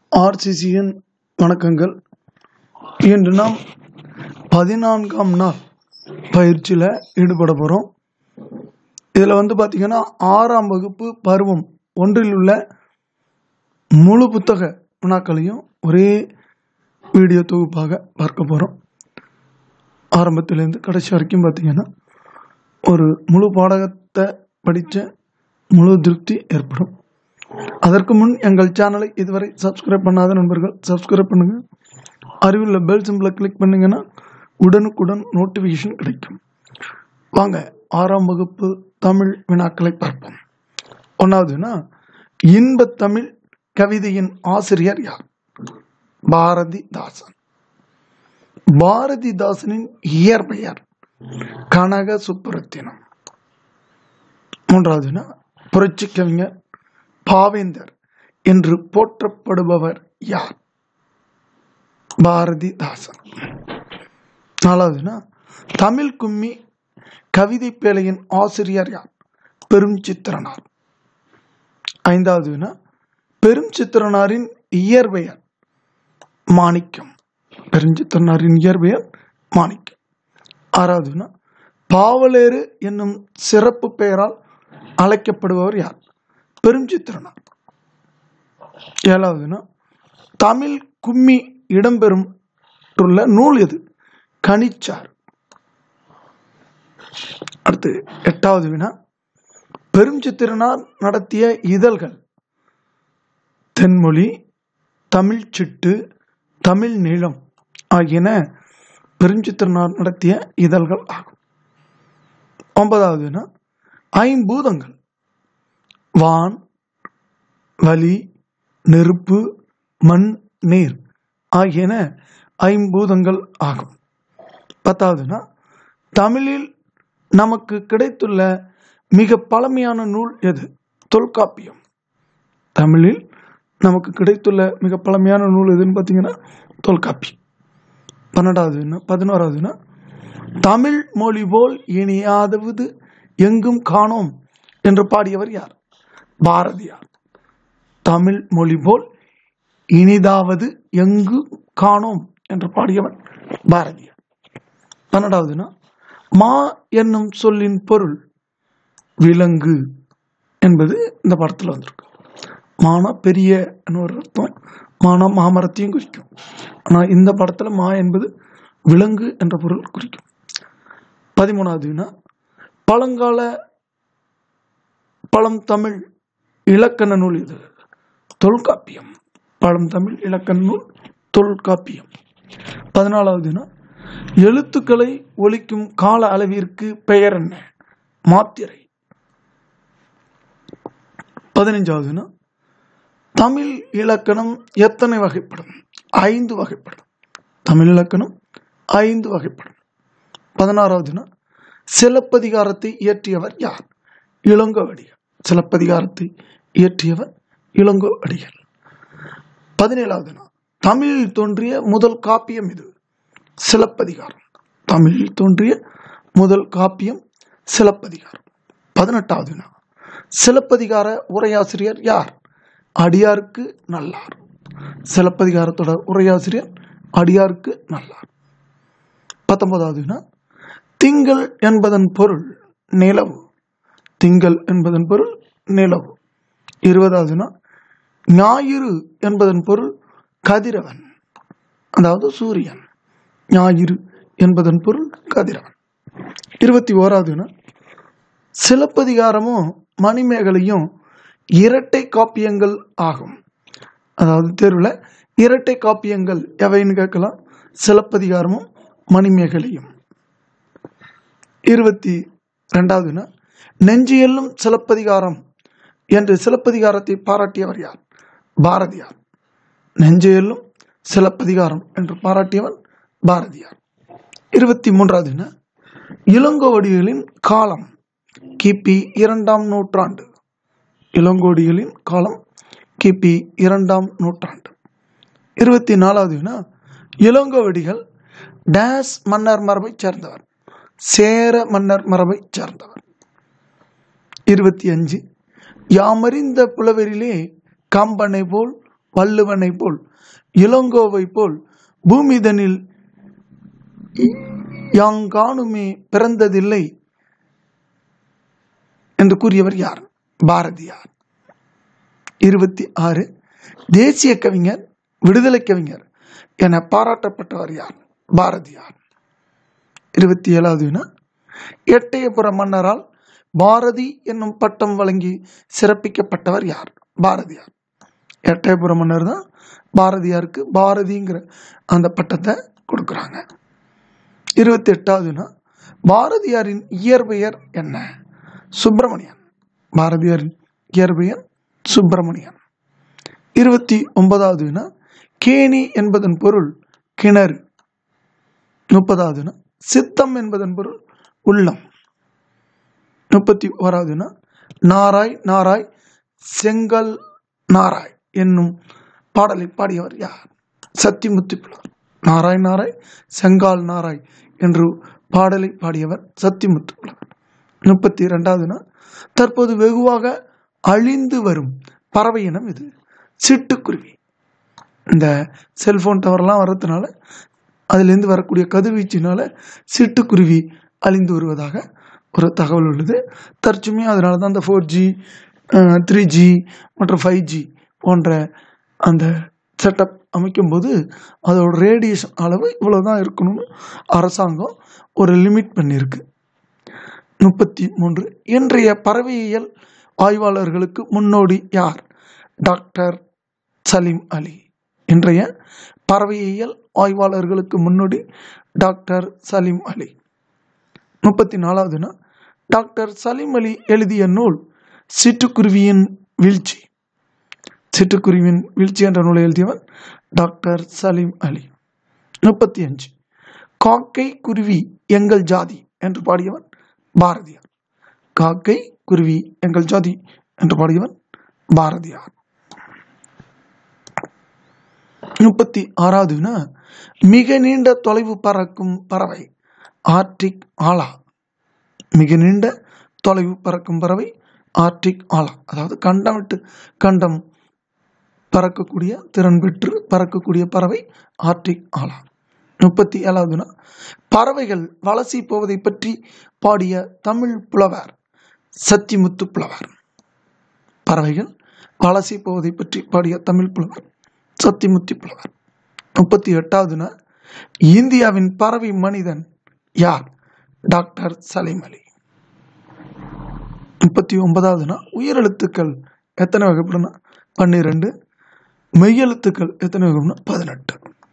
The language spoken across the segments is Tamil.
ஆர்சிசியின் வணக்கங்கள் இன்று நாம் பதினான்காம் நாள் பயிற்சியில் ஈடுபட போகிறோம் இதில் வந்து பார்த்திங்கன்னா ஆறாம் வகுப்பு பருவம் ஒன்றில் உள்ள முழு புத்தக வினாக்களையும் ஒரே வீடியோ தொகுப்பாக பார்க்க போகிறோம் ஆரம்பத்திலேருந்து கடைசி வரைக்கும் பார்த்திங்கன்னா ஒரு முழு பாடகத்தை படித்த முழு திருப்தி ஏற்படும் அதற்கு முன் எங்கள் சேனலை இதுவரை சப்ஸ்கிரைப் பண்ணாத நண்பர்கள் சப்ஸ்கிரைப் பண்ணுங்கள் அறிவுள்ள பெல் சிம்பிளை கிளிக் பண்ணிங்கன்னா உடனுக்குடன் நோட்டிஃபிகேஷன் கிடைக்கும் வாங்க ஆறாம் வகுப்பு தமிழ் வினாக்களை பார்ப்போம் ஒன்றாவதுன்னா இன்பத் தமிழ் கவிதையின் ஆசிரியர் யார் பாரதிதாசன் பாரதிதாசனின் இயற்பெயர் கனக சுப்புரத்தினம் மூன்றாவதுனா புரட்சி கவிஞர் பாவேந்தர் என்று போற்றப்படுபவர் யார் பாரதிதாசன் நாலாவதுனா தமிழ் கும்மி கவிதை பேழையின் ஆசிரியர் யார் பெரும் சித்திரனார் ஐந்தாவதுனா பெரும் சித்திரனாரின் இயற்பெயர் மாணிக்கம் பெருஞ்சித்திரனாரின் இயற்பெயர் மாணிக்கம் ஆறாவதுனா பாவலேறு என்னும் சிறப்பு பெயரால் அழைக்கப்படுபவர் யார் பெருஞ்சித்திரனார் ஏழாவதுனா தமிழ் கும்மி இடம்பெறும் உள்ள நூல் எது கனிச்சார் அடுத்து எட்டாவது வினா பெருஞ்சித்திரனார் நடத்திய இதழ்கள் தென்மொழி தமிழ் சிட்டு தமிழ் நீளம் ஆகியன பெருஞ்சித்திரனார் நடத்திய இதழ்கள் ஆகும் ஒன்பதாவதுனா ஐம்பூதங்கள் வான் வலி நெருப்பு மண் நீர் ஆகியன ஐம்பூதங்கள் ஆகும் பத்தாவதுனா தமிழில் நமக்கு கிடைத்துள்ள மிக பழமையான நூல் எது தொல்காப்பியம் தமிழில் நமக்கு கிடைத்துள்ள மிக பழமையான நூல் எதுன்னு பார்த்தீங்கன்னா தொல்காப்பியம் பன்னெண்டாவதுன்னா பதினோராவதுன்னா தமிழ் மொழி போல் இனியாதவது எங்கும் காணோம் என்று பாடியவர் யார் பாரதியார் தமிழ் மொழி போல் இனிதாவது எங்கு காணோம் என்று பாடியவர் பாரதியார் பன்னெண்டாவதுனா மா என்னும் சொல்லின் பொருள் விலங்கு என்பது இந்த படத்தில் வந்திருக்கு மானா பெரிய ஒரு அர்த்தம் மானா மாமரத்தையும் குறிக்கும் ஆனால் இந்த படத்தில் மா என்பது விலங்கு என்ற பொருள் குறிக்கும் பதிமூணாவது வினா பழங்கால பழந்தமிழ் இலக்கண நூல் இது தொல்காப்பியம் பழந்தமிழ் இலக்கண நூல் தொல்காப்பியம் பதினாலாவதுனா எழுத்துக்களை ஒழிக்கும் கால அளவிற்கு பெயர் என்ன மாத்திரை பதினைஞ்சாவதுனா தமிழ் இலக்கணம் எத்தனை வகைப்படும் ஐந்து வகைப்படும் தமிழ் இலக்கணம் ஐந்து வகைப்படும் பதினாறாவதுனா சிலப்பதிகாரத்தை இயற்றியவர் யார் இளங்கோவடிகள் சிலப்பதிகாரத்தை இயற்றியவர் இளங்கோவடிகள் பதினேழாவதுனா தமிழில் தோன்றிய முதல் காப்பியம் இது சிலப்பதிகாரம் தமிழில் தோன்றிய முதல் காப்பியம் சிலப்பதிகாரம் பதினெட்டாவதுனா சிலப்பதிகார உரையாசிரியர் யார் அடியாருக்கு நல்லார் சிலப்பதிகாரத்தோட உரையாசிரியர் அடியாருக்கு நல்லார் பத்தொன்பதாவதுனா திங்கள் என்பதன் பொருள் நிலவு திங்கள் என்பதன் பொருள் நிலவு இருபதாவதுனா ஞாயிறு என்பதன் பொருள் கதிரவன் அதாவது சூரியன் ஞாயிறு என்பதன் பொருள் கதிரவன் இருபத்தி ஓராவதுனா சிலப்பதிகாரமும் மணிமேகலையும் இரட்டை காப்பியங்கள் ஆகும் அதாவது தேர்வில் இரட்டை காப்பியங்கள் எவைன்னு கேட்கலாம் சிலப்பதிகாரமும் மணிமேகலையும் இருபத்தி ரெண்டாவதுனா நெஞ்சியல்லும் சிலப்பதிகாரம் என்று சிலப்பதிகாரத்தை பாராட்டியவர் யார் பாரதியார் நெஞ்சையெல்லும் சிலப்பதிகாரம் என்று பாராட்டியவன் பாரதியார் இருபத்தி மூன்றாவதுனா இளங்கோவடிகளின் காலம் கிபி இரண்டாம் நூற்றாண்டு இளங்கோடிகளின் காலம் கிபி இரண்டாம் நூற்றாண்டு இருபத்தி நாலாவதுனா இளங்கோவடிகள் டேஸ் மன்னர் மரபை சேர்ந்தவர் சேர மன்னர் மரபை சேர்ந்தவர் இருபத்தி அஞ்சு யாமறிந்த புலவரிலே கம்பனை போல் வள்ளுவனை போல் இளங்கோவை போல் பூமிதனில் யாங்கானுமே பிறந்ததில்லை என்று கூறியவர் யார் பாரதியார் இருபத்தி ஆறு தேசிய கவிஞர் விடுதலை கவிஞர் என பாராட்டப்பட்டவர் யார் பாரதியார் இருபத்தி ஏழாவது வினா எட்டயபுர மன்னரால் பாரதி என்னும் பட்டம் வழங்கி சிறப்பிக்கப்பட்டவர் யார் பாரதியார் எட்டயபுர மன்னர் தான் பாரதியாருக்கு பாரதிங்கிற அந்த பட்டத்தை கொடுக்குறாங்க இருபத்தி எட்டாவதுனா பாரதியாரின் இயற்பெயர் என்ன சுப்பிரமணியன் பாரதியாரின் இயற்பெயர் சுப்பிரமணியன் இருபத்தி ஒன்பதாவது வினா கேணி என்பதன் பொருள் கிணறு முப்பதாவது வினா சித்தம் என்பதன் பொருள் உள்ளம் முப்பத்தி ஓராவது வினா நாராய் நாராய் செங்கல் நாராய் என்னும் பாடலை பாடியவர் யார் சத்திமுத்து புலவர் நாராய் நாராய் செங்கால் நாராய் என்று பாடலை பாடியவர் சத்திமுத்து புலவர் முப்பத்தி இரண்டாவதுனா தற்போது வெகுவாக அழிந்து வரும் பறவை இனம் இது சிட்டுக்குருவி இந்த செல்போன் டவர்லாம் வர்றதுனால அதுலேருந்து வரக்கூடிய கதிர்வீச்சினால சிட்டுக்குருவி அழிந்து வருவதாக ஒரு தகவல் உள்ளது தற்சமயம் அதனால தான் அந்த ஃபோர் ஜி த்ரீ ஜி மற்றும் ஃபைவ் ஜி போன்ற அந்த செட்டப் அமைக்கும்போது அதோட ரேடியேஷன் அளவு இவ்வளோ தான் இருக்கணும்னு அரசாங்கம் ஒரு லிமிட் பண்ணியிருக்கு முப்பத்தி மூன்று இன்றைய பறவையியல் ஆய்வாளர்களுக்கு முன்னோடி யார் டாக்டர் சலீம் அலி இன்றைய பறவையியல் ஆய்வாளர்களுக்கு முன்னோடி டாக்டர் சலீம் அலி முப்பத்தி நாலாவதுனா டாக்டர் சலீம் அலி எழுதிய நூல் சிட்டுக்குருவியின் வீழ்ச்சி சிட்டுக்குருவியின் வீழ்ச்சி என்ற நூலை எழுதியவர் டாக்டர் சலீம் அலி முப்பத்தி அஞ்சு காக்கை குருவி எங்கள் ஜாதி என்று பாடியவன் பாரதியார் காக்கை குருவி எங்கள் ஜாதி என்று பாடியவன் பாரதியார் முப்பத்தி ஆறாவது வினா மிக நீண்ட தொலைவு பறக்கும் பறவை ஆர்டிக் ஆலா மிக நீண்ட தொலைவு பறக்கும் பறவை ஆர்டிக் ஆலா அதாவது கண்டம் விட்டு கண்டம் பறக்கக்கூடிய திறன் பெற்று பறக்கக்கூடிய பறவை ஆர்டிக் ஆலா முப்பத்தி ஏழாவதுனா பறவைகள் வலசி போவதை பற்றி பாடிய தமிழ் புலவர் சத்திமுத்து புலவர் பறவைகள் வலசி போவதை பற்றி பாடிய தமிழ் புலவர் சத்திமுத்தி புலவர் முப்பத்தி எட்டாவதுனா இந்தியாவின் பறவை மனிதன் யார் டாக்டர் சலீம் அலி முப்பத்தி ஒன்பதாவதுனா உயிரெழுத்துக்கள் எத்தனை வகைப்படுனா பன்னிரெண்டு மெய்யெழுத்துக்கள் எத்தனை வகைப்படுனா பதினெட்டு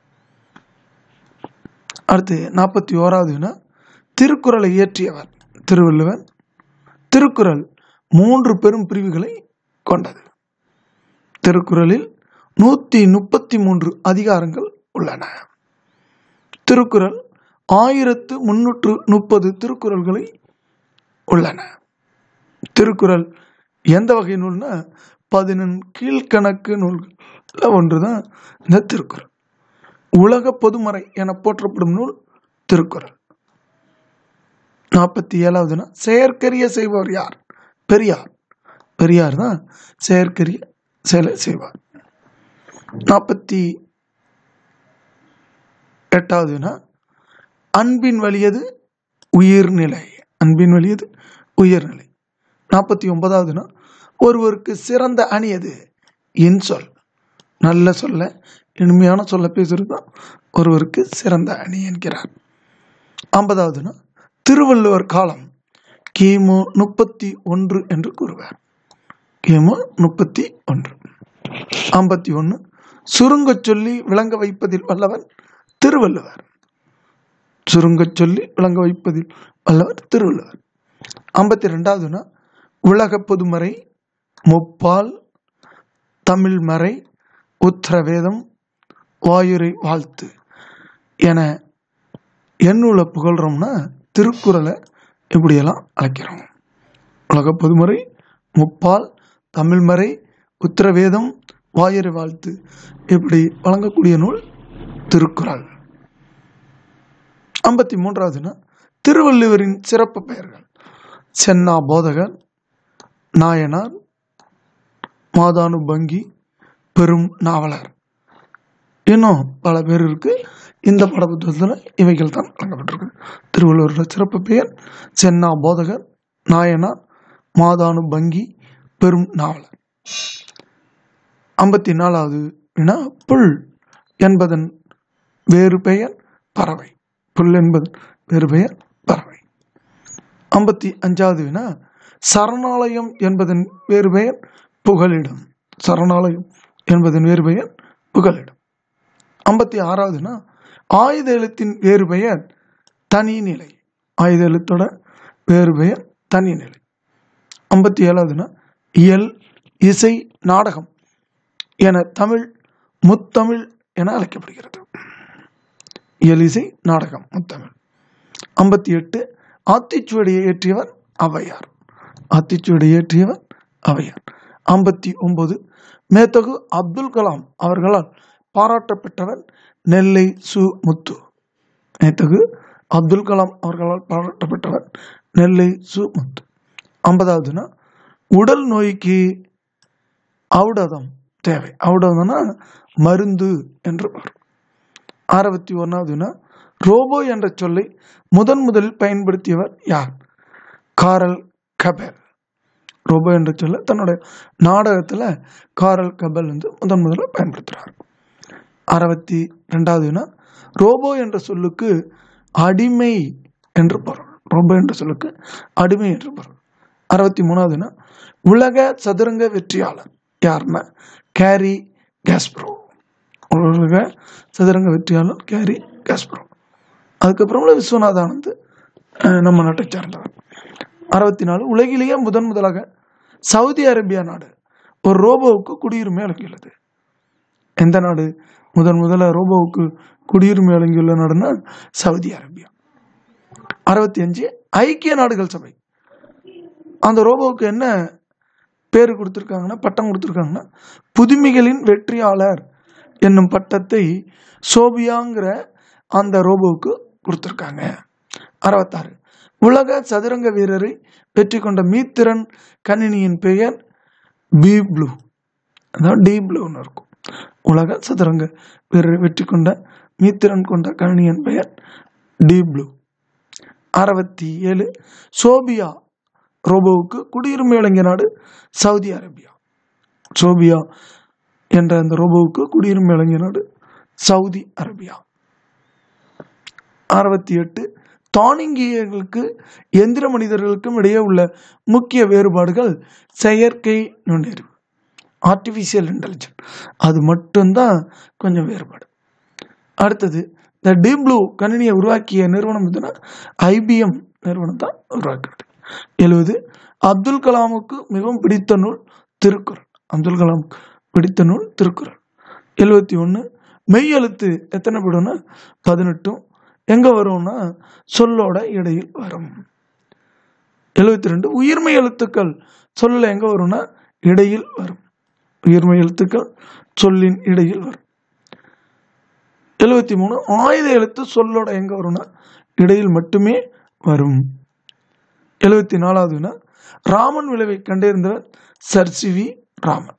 அடுத்து நாற்பத்தி ஓராவதுனா திருக்குறளை இயற்றியவர் திருவள்ளுவர் திருக்குறள் மூன்று பெரும் பிரிவுகளை கொண்டது திருக்குறளில் நூற்றி முப்பத்தி மூன்று அதிகாரங்கள் உள்ளன திருக்குறள் ஆயிரத்து முன்னூற்று முப்பது திருக்குறள்களை உள்ளன திருக்குறள் எந்த வகை நூல்னா பதினெண் கீழ்கணக்கு நூல்களில் ஒன்று தான் இந்த திருக்குறள் உலக பொதுமறை என போற்றப்படும் நூல் திருக்குறள் நாற்பத்தி ஏழாவதுனா செயற்கரிய செய்பவர் யார் பெரியார் பெரியார் தான் செயற்கரிய செயலை செய்வார் நாற்பத்தி எட்டாவதுனா அன்பின் வலியது உயிர்நிலை அன்பின் வலியது உயிர்நிலை நாற்பத்தி ஒன்பதாவதுனா ஒருவருக்கு சிறந்த அணி எது இன்சொல் நல்ல சொல்ல இனிமையான சொல்ல பேசுறது தான் ஒருவருக்கு சிறந்த அணி என்கிறார் ஐம்பதாவதுனா திருவள்ளுவர் காலம் கிமு முப்பத்தி ஒன்று என்று கூறுவார் கிமு முப்பத்தி ஒன்று ஐம்பத்தி ஒன்று சுருங்கச் சொல்லி விளங்க வைப்பதில் வல்லவன் திருவள்ளுவர் சுருங்கச் சொல்லி விளங்க வைப்பதில் வல்லவர் திருவள்ளுவர் ஐம்பத்தி ரெண்டாவதுனா உலக பொதுமறை முப்பால் தமிழ்மறை உத்தரவேதம் வாயுரை வாழ்த்து என எண்ணூலை புகழ்கிறோம்னா திருக்குறளை இப்படியெல்லாம் அழைக்கிறோம் உலக பொதுமறை முப்பால் தமிழ்மறை உத்தரவேதம் வாயுரை வாழ்த்து இப்படி வழங்கக்கூடிய நூல் திருக்குறள் ஐம்பத்தி மூன்றாவதுனா திருவள்ளுவரின் சிறப்பு பெயர்கள் சென்னா போதகர் நாயனார் மாதானு பங்கி பெரும் நாவலர் இன்னும் பல பேர் இருக்கு இந்த பாடப்புத்தகத்தில் இவைகள் தான் வழங்கப்பட்டிருக்கு திருவள்ளுவரோட சிறப்பு பெயர் சென்னா போதகர் நாயனார் மாதானு பங்கி பெரும் நாவலர் ஐம்பத்தி நாலாவது வினா புல் என்பதன் வேறு பெயர் பறவை புல் என்பதன் வேறு பெயர் பறவை ஐம்பத்தி அஞ்சாவது வினா சரணாலயம் என்பதன் வேறு பெயர் புகலிடம் சரணாலயம் என்பதன் வேறு பெயர் புகலிடம் ஐம்பத்தி ஆறாவதுனா ஆயுத எழுத்தின் வேறு பெயர் தனிநிலை ஆயுத எழுத்தோட வேறு பெயர் தனிநிலை ஐம்பத்தி ஏழாவதுனா இயல் இசை நாடகம் என தமிழ் முத்தமிழ் என அழைக்கப்படுகிறது இயல் இசை நாடகம் முத்தமிழ் ஐம்பத்தி எட்டு ஆத்திச்சுவடியை ஏற்றியவர் ஔவையார் ஆத்திச்சுவடியை ஏற்றியவர் ஔவையார் ஐம்பத்தி ஒன்பது மேத்தகு அப்துல் கலாம் அவர்களால் பாராட்டப்பட்டவர் நெல்லை சு முத்து மேத்தகு அப்துல் கலாம் அவர்களால் பாராட்டப்பட்டவர் நெல்லை சு முத்து ஐம்பதாவதுனா உடல் நோய்க்கு ஔடதம் தேவை ஔடதம்னா மருந்து என்று வரும் அறுபத்தி ஒன்றாவதுனா ரோபோ என்ற சொல்லை முதன் முதலில் பயன்படுத்தியவர் யார் காரல் கபெல் ரோபோ என்ற சொல்ல தன்னுடைய நாடகத்தில் காரல் கபல் வந்து முதன் முதல்ல பயன்படுத்துகிறார் அறுபத்தி ரெண்டாவதுனா ரோபோ என்ற சொல்லுக்கு அடிமை என்று பொருள் ரோபோ என்ற சொல்லுக்கு அடிமை என்று பொருள் அறுபத்தி மூணாவதுனா உலக சதுரங்க வெற்றியாளர் யாருன்னா கேரி கேஸ்ப்ரோ உலக சதுரங்க வெற்றியாளர் கேரி கேஸ்ப்ரோ அதுக்கப்புறம்ல விஸ்வநாத் ஆனந்த் அஹ், நம்ம நாட்டை சார்ந்தவர் அறுபத்தி நாலு உலகிலேயே முதன் முதலாக சவுதி அரேபியா நாடு ஒரு ரோபோவுக்கு குடியுரிமை வழங்கியுள்ளது எந்த நாடு முதன் முதல்ல ரோபோவுக்கு குடியுரிமை வழங்கியுள்ள நாடுன்னா சவுதி அரேபியா அறுபத்தி அஞ்சு ஐக்கிய நாடுகள் சபை அந்த ரோபோவுக்கு என்ன பேர் கொடுத்துருக்காங்கன்னா பட்டம் கொடுத்துருக்காங்கன்னா புதுமைகளின் வெற்றியாளர் என்னும் பட்டத்தை சோபியாங்கிற அந்த ரோபோவுக்கு கொடுத்துருக்காங்க அறுபத்தாறு உலக சதுரங்க வீரரை வெற்றி கொண்ட மீத்திரன் கணினியின் பெயர் பி ப்ளூ அதாவது டி ப்ளூன்னு இருக்கும் உலக சதுரங்க வீரரை வெற்றி கொண்ட மீத்திரன் கொண்ட கணினியின் பெயர் டி ப்ளூ அறுபத்தி ஏழு சோபியா ரோபோவுக்கு குடியுரிமை வழங்கிய நாடு சவுதி அரேபியா சோபியா என்ற அந்த ரோபோவுக்கு குடியுரிமை வழங்கிய நாடு சவுதி அரேபியா அறுபத்தி எட்டு தானியங்கிகளுக்கு எந்திர மனிதர்களுக்கும் இடையே உள்ள முக்கிய வேறுபாடுகள் செயற்கை நுண்ணறிவு ஆர்டிஃபிஷியல் இன்டெலிஜென்ட் அது மட்டும்தான் கொஞ்சம் வேறுபாடு அடுத்தது இந்த டீப் ப்ளூ கணினியை உருவாக்கிய நிறுவனம் எதுனா ஐபிஎம் நிறுவனம் தான் உருவாக்குறது எழுபது அப்துல் கலாமுக்கு மிகவும் பிடித்த நூல் திருக்குறள் அப்துல் கலாமுக்கு பிடித்த நூல் திருக்குறள் எழுபத்தி ஒன்று மெய் எழுத்து எத்தனை படும்னா பதினெட்டும் எங்கே வரும்னா சொல்லோட இடையில் வரும் எழுபத்தி ரெண்டு உயிர்மை எழுத்துக்கள் சொல்ல எங்கே வரும்னா இடையில் வரும் உயிர்மை எழுத்துக்கள் சொல்லின் இடையில் வரும் எழுபத்தி மூணு ஆயுத எழுத்து சொல்லோட எங்கே வரும்னா இடையில் மட்டுமே வரும் எழுபத்தி நாலாவதுனா ராமன் விளைவை கண்டறிந்தவர் சர் சி வி ராமன்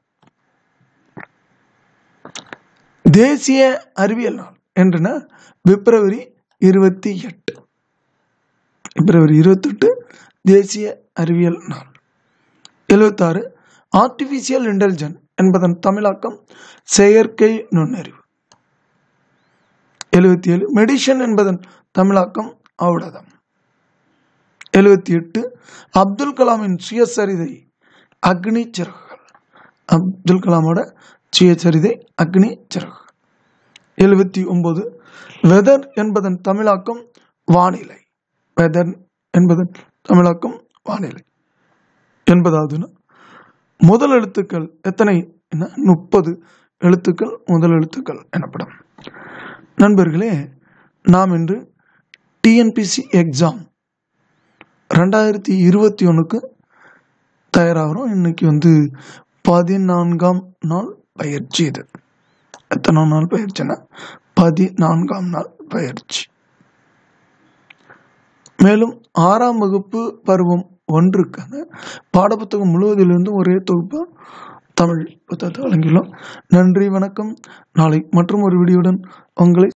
தேசிய அறிவியல் நாள் என்றுனா பிப்ரவரி இருபத்தி எட்டு பிப்ரவரி இருபத்தெட்டு தேசிய அறிவியல் நாள் எழுபத்தாறு ஆர்டிஃபிஷியல் இன்டெலிஜென்ட் என்பதன் தமிழாக்கம் செயற்கை நுண்ணறிவு எழுபத்தி ஏழு மெடிஷன் என்பதன் தமிழாக்கம் ஔடதம் எழுபத்தி எட்டு அப்துல் கலாமின் சுயசரிதை அக்னி சிறகுகள் அப்துல் கலாமோட சுயசரிதை அக்னி சிறகுகள் எழுபத்தி ஒன்பது வெதர் என்பதன் தமிழாக்கம் வானிலை வெதர் என்பதன் தமிழாக்கம் வானிலை எண்பதாவதுன்னா முதல் எழுத்துக்கள் எத்தனை முப்பது எழுத்துக்கள் முதல் எழுத்துக்கள் எனப்படும் நண்பர்களே நாம் இன்று டிஎன்பிசி எக்ஸாம் ரெண்டாயிரத்தி இருபத்தி ஒன்றுக்கு தயாராகிறோம் இன்னைக்கு வந்து பதினான்காம் நாள் பயிற்சி இது எத்தனை நாள் பயிற்சினா பதினான்காம் நாள் பயிற்சி மேலும் ஆறாம் வகுப்பு பருவம் ஒன்றுக்கான பாடப்புத்தகம் முழுவதிலிருந்து ஒரே தொகுப்பாக தமிழ் புத்தகத்தை வழங்கியுள்ளோம் நன்றி வணக்கம் நாளை மற்றும் ஒரு வீடியோடன் உங்களை